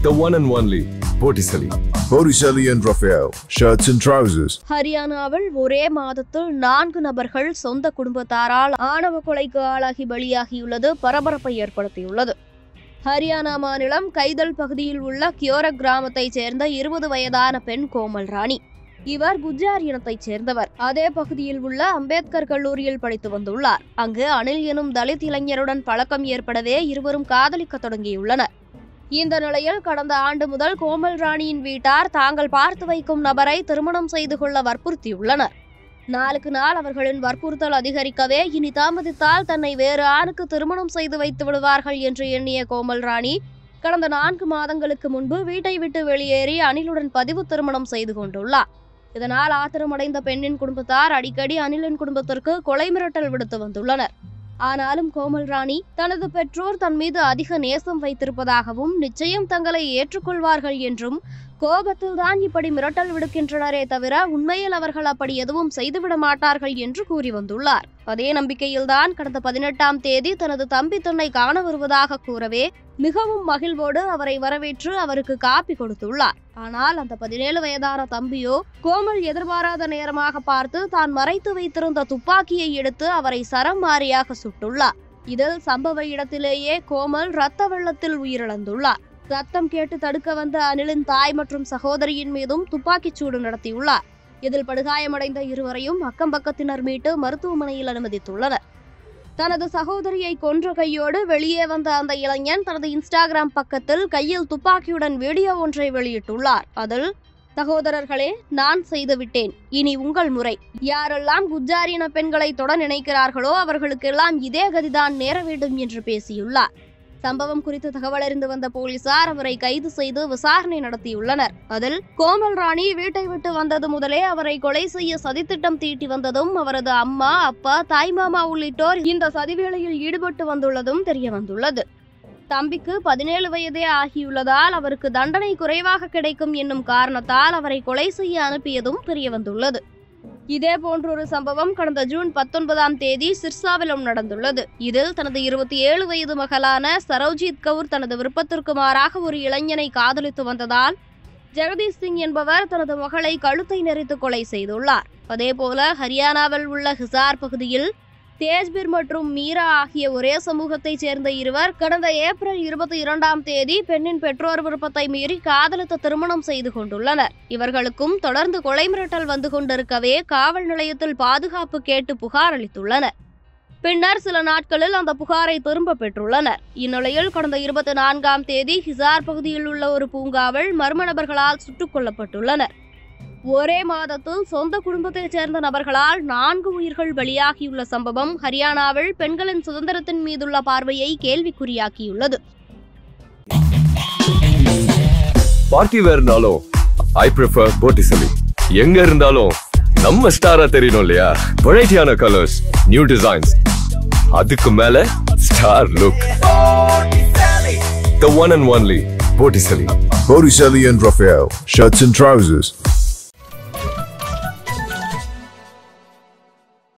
The one and only Botticelli. Botticelli and Raphael, shirts and trousers. ஹரியானாவில் ஒரே மாதத்தில் நான்கு நபர்கள் சொந்த குடும்பத்தாரால் ஆணவ கொலைக்கு ஆளாகி பலியாகியுள்ளது பரபரப்பை ஏற்படுத்தியுள்ளது ஹரியானா மாநிலம் கைதல் பகுதியில் உள்ள கியோர கிராமத்தைச் சேர்ந்த இருபது வயதான பெண் கோமல் ராணி இவர் குஜார் இனத்தைச் சேர்ந்தவர் அதே பகுதியில் உள்ள அம்பேத்கர் கல்லூரியில் படித்து வந்துள்ளார் அங்கு அனில் எனும் தலித் இளைஞருடன் பழக்கம் ஏற்படவே இருவரும் காதலிக்க தொடங்கியுள்ளனர் இந்த நிலையில் கடந்த ஆண்டு முதல் கோமல் ராணியின் வீட்டார் தாங்கள் பார்த்து வைக்கும் நபரை திருமணம் செய்து கொள்ள வற்புறுத்தியுள்ளனர் நாளுக்கு நாள் அவர்களின் வற்புறுத்தல் அதிகரிக்கவே இனி தாமதித்தால் தன்னை வேறு ஆணுக்கு திருமணம் செய்து வைத்து விடுவார்கள் என்று எண்ணிய கோமல் ராணி கடந்த நான்கு மாதங்களுக்கு முன்பு வீட்டை விட்டு வெளியேறி அனிலுடன் பதிவு திருமணம் செய்து கொண்டுள்ளார் இதனால் ஆத்திரமடைந்த பெண்ணின் குடும்பத்தார் அடிக்கடி அனிலின் குடும்பத்திற்கு கொலை மிரட்டல் விடுத்து வந்துள்ளனர் ஆனாலும் கோமல் ராணி தனது பெற்றோர் தன் மீது அதிக நேசம் வைத்திருப்பதாகவும் நிச்சயம் தங்களை ஏற்றுக்கொள்வார்கள் என்றும் கோபத்தில் தான் இப்படி மிரட்டல் விடுக்கின்றனரே தவிர உண்மையில் அவர்கள் அப்படி எதுவும் செய்துவிட மாட்டார்கள் என்று கூறி வந்துள்ளார் அதே நம்பிக்கையில்தான் கடந்த பதினெட்டாம் தேதி தனது தம்பி தன்னை காண வருவதாக கூறவே மிகவும் மகிழ்வோடு அவரை வரவேற்று அவருக்கு காப்பி கொடுத்துள்ளார் ஆனால் அந்த பதினேழு வயதான தம்பியோ கோமல் எதிர்பாராத நேரமாக பார்த்து தான் மறைத்து வைத்திருந்த துப்பாக்கியை எடுத்து அவரை சரம் மாறியாக சுட்டுள்ளார் இதில் சம்பவ இடத்திலேயே கோமல் இரத்த வெள்ளத்தில் உயிரிழந்துள்ளார் ரத்தம் கேட்டு தடுக்க வந்த அனிலின் தாய் மற்றும் சகோதரியின் மீதும் துப்பாக்கிச் சூடு நடத்தியுள்ளார் இதில் படுகாயமடைந்த இருவரையும் அக்கம் பக்கத்தினர் மீட்டு மருத்துவமனையில் அனுமதித்துள்ளனர் தனது சகோதரியை கொன்ற கையோடு வெளியே வந்த அந்த இளைஞன் தனது இன்ஸ்டாகிராம் பக்கத்தில் கையில் துப்பாக்கியுடன் வீடியோ ஒன்றை வெளியிட்டுள்ளார் அதில் சகோதரர்களே நான் செய்துவிட்டேன் இனி உங்கள் முறை யாரெல்லாம் குஜாரின பெண்களை தொட நினைக்கிறார்களோ அவர்களுக்கெல்லாம் இதே கதிதான் நேர வேண்டும் என்று பேசியுள்ளார் சம்பவம் குறித்து தகவல் அறிந்து வந்த போலீசார் அவரை கைது செய்து விசாரணை நடத்தியுள்ளனர் அதில் கோமல் ராணி வீட்டை விட்டு வந்தது முதலே அவரை கொலை செய்ய சதித்திட்டம் தீட்டி வந்ததும் அவரது அம்மா அப்பா தாய்மாமா உள்ளிட்டோர் இந்த சதிவேளையில் ஈடுபட்டு வந்துள்ளதும் தெரிய வந்துள்ளது தம்பிக்கு பதினேழு வயதே ஆகியுள்ளதால் அவருக்கு தண்டனை குறைவாக கிடைக்கும் என்னும் காரணத்தால் அவரை கொலை செய்ய அனுப்பியதும் தெரிய வந்துள்ளது இதே போன்றொரு சம்பவம் கடந்த ஜூன் பத்தொன்பதாம் தேதி சிர்சாவிலும் நடந்துள்ளது இதில் தனது இருபத்தி ஏழு வயது மகளான சரோஜித் கவுர் தனது விருப்பத்திற்கு மாறாக ஒரு இளைஞனை காதலித்து வந்ததால் ஜெகதீஷ் சிங் என்பவர் தனது மகளை கழுத்தை நெறித்து கொலை செய்துள்ளார் அதேபோல ஹரியானாவில் உள்ள ஹிசார் பகுதியில் தேஜ்பீர் மற்றும் மீரா ஆகிய ஒரே சமூகத்தைச் சேர்ந்த இருவர் கடந்த ஏப்ரல் இருபத்தி இரண்டாம் தேதி பெண்ணின் பெற்றோர் விருப்பத்தை மீறி காதலித்து திருமணம் செய்து கொண்டுள்ளனர் இவர்களுக்கும் தொடர்ந்து கொலை மிரட்டல் வந்து கொண்டிருக்கவே காவல் நிலையத்தில் பாதுகாப்பு கேட்டு புகார் அளித்துள்ளனர் பின்னர் சில நாட்களில் அந்த புகாரை திரும்ப பெற்றுள்ளனர் இந்நிலையில் கடந்த இருபத்தி நான்காம் தேதி ஹிசார் பகுதியில் உள்ள ஒரு பூங்காவில் மர்ம நபர்களால் சுட்டுக் கொல்லப்பட்டுள்ளனர் ஒரே மாதத்தில் சொந்த குடும்பத்தைச் சேர்ந்த நபர்களால் நான்கு உயிர்கள் பலியாகியுள்ள சம்பவம் ஹரியானாவில் பெண்களின் சுதந்திரத்தின் மீதுள்ள பார்வையை கேள்விக்குறியாக்கியுள்ளது பார்ட்டி வேர்னாலும் ஐ ப்ரிஃபர் Botticelli. எங்க இருந்தாலும் நம்ம ஸ்டாரா தெரியணும் இல்லையா வெரைட்டியான கலர்ஸ் நியூ டிசைன்ஸ் அதுக்கு மேல star look The one and only Botticelli. Botticelli and Raphael, shirts and trousers.